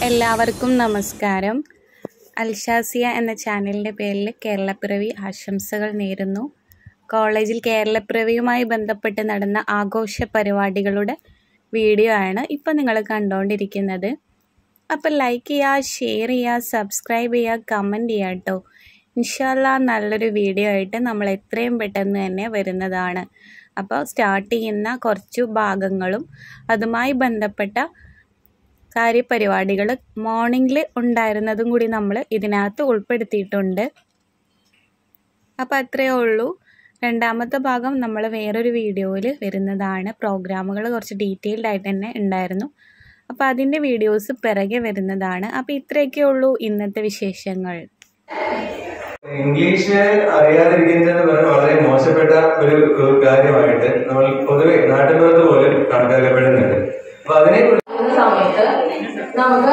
എല്ലാവർക്കും നമസ്കാരം അൽഷാസിയ എന്ന ചാനലിൻ്റെ പേരിൽ കേരളപ്പിറവി ആശംസകൾ നേരുന്നു കോളേജിൽ കേരളപ്പിറവിയുമായി ബന്ധപ്പെട്ട് നടന്ന ആഘോഷ പരിപാടികളുടെ വീഡിയോ ആണ് ഇപ്പോൾ നിങ്ങൾ കണ്ടുകൊണ്ടിരിക്കുന്നത് അപ്പോൾ ലൈക്ക് ചെയ്യുക ഷെയർ ചെയ്യുക സബ്സ്ക്രൈബ് ചെയ്യുക കമൻറ്റ് ചെയ്യുക കേട്ടോ ഇൻഷാല്ല നല്ലൊരു വീഡിയോ ആയിട്ട് നമ്മൾ എത്രയും പെട്ടെന്ന് തന്നെ വരുന്നതാണ് അപ്പോൾ സ്റ്റാർട്ട് ചെയ്യുന്ന കുറച്ചു ഭാഗങ്ങളും അതുമായി ബന്ധപ്പെട്ട കാര്യപരിപാടികൾ മോർണിംഗിൽ ഉണ്ടായിരുന്നതും കൂടി നമ്മൾ ഇതിനകത്ത് ഉൾപ്പെടുത്തിയിട്ടുണ്ട് അപ്പോൾ അത്രയേ ഉള്ളൂ രണ്ടാമത്തെ ഭാഗം നമ്മൾ വേറൊരു വീഡിയോയിൽ വരുന്നതാണ് പ്രോഗ്രാമുകൾ കുറച്ച് ഡീറ്റെയിൽഡ് ആയിട്ട് തന്നെ ഉണ്ടായിരുന്നു അപ്പോൾ അതിൻ്റെ വീഡിയോസ് പിറകെ വരുന്നതാണ് അപ്പോൾ ഇത്രയൊക്കെ ഉള്ളൂ ഇന്നത്തെ വിശേഷങ്ങൾ ഇംഗ്ലീഷ് അറിയാതിരിക്കുന്നത് പറഞ്ഞാൽ വളരെ മോശപ്പെട്ട ഒരു ഏഹ്, കാര്യമായിട്ട് നമ്മൾ പൊതുവെ നാട്ടുപുറത്ത് പോലും കണക്കാക്കപ്പെടുന്നുണ്ട് അപ്പൊ അതിനെ എന്ന സമയത്ത് നമുക്ക്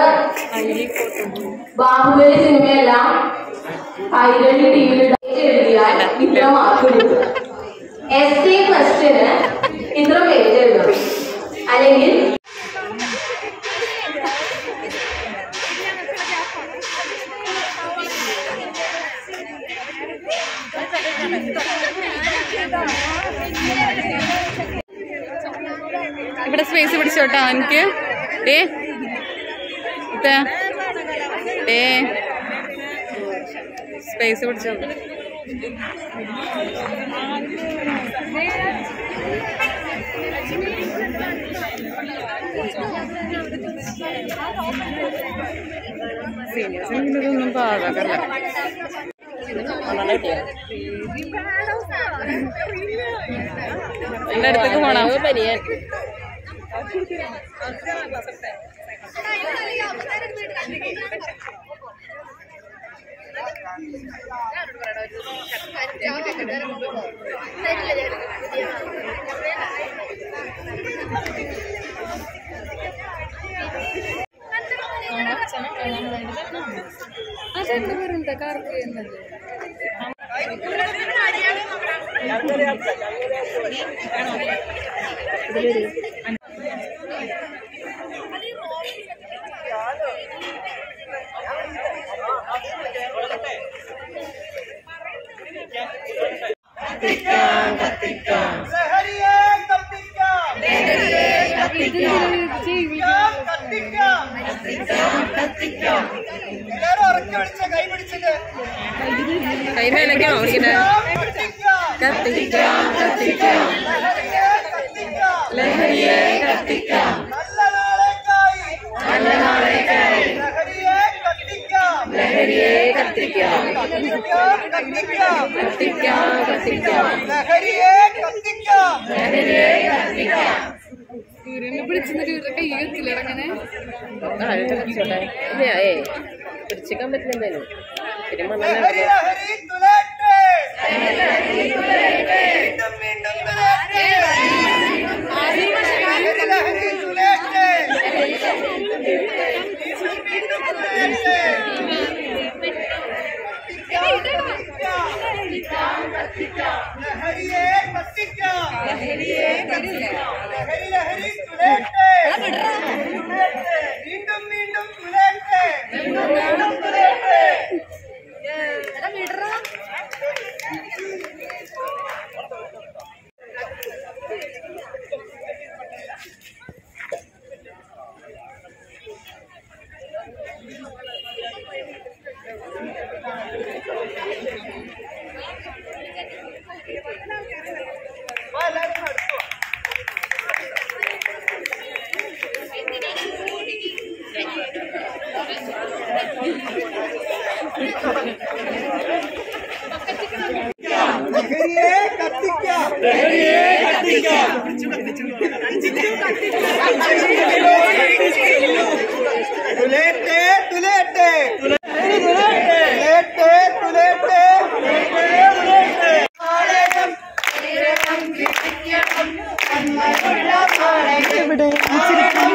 ബാഹുബലി സിനിമയെല്ലാം കൈരളി ടിവിയിൽ എഴുതിയാൽ ഇത്ര മാർക്ക് കിട്ടും എസ് എ ക്വസ്റ്റിന് ഇത്ര പേജ് എഴുതണം അല്ലെങ്കിൽ ഇവിടെ സ്പേസ് പിടിച്ചോട്ടോ എനിക്ക് ഏ ഇത് ഏ സ്പേസ് പിടിച്ചോ സീനിയേഴ്സിന് ഇതൊന്നും പാകല്ല എന്റെ അടുത്തേക്ക് പോണോ പരിയാൻ ലഹരിയെ കത്തിക്കാം കത്തിക്കാം എല്ലാരും ഉറക്കി പിടിച്ച് കൈ പിടിച്ചിട്ട് കൈമേലൊക്കെയാണോ കത്തിക്കാം കത്തിക്കാം കത്തിക്കാം ലഹരിയെ ലഹരിയെ കത്തിക്കാം കത്തിക്കാം നല്ല നാളേക്കായി നല്ല നാളേക്കായി ലഹരിയെ കത്തിക്കാം ലഹരിയെ കത്തിക്കാം കത്തിക്കാം കത്തിക്കാം കത്തിക്കാം കത്തിക്കാം ലഹരിയെ കത്തിക്കാം ലഹരിയെ കത്തിക്കാം പിടിച്ചിക്കാൻ പറ്റില്ല എന്തായാലും തിരുമ്പോ ലഹരി ലഹരി തുലട്ടെ വീണ്ടും വീണ്ടും തുലട്ടെ ലഹരി ലഹരി തുലട്ടെ വീണ്ടും വീണ്ടും തുലട്ടെ ലഹരിയെ കത്തിക്കാം ലഹരിയെ കത്തിക്കാം ലഹരി ലഹരി തുലട്ടെ തുലട്ടെ. വീണ്ടും വീണ്ടും തുലട്ടെ വീണ്ടും വീണ്ടും തുലട്ടെ ലഹരിയെ കത്തിക്കാം ലഹരിയെ കത്തിക്കാം തുലേട്ടെ തുലേട്ടെ തുലേട്ടെ തുലേട്ടെ ഇവിടെ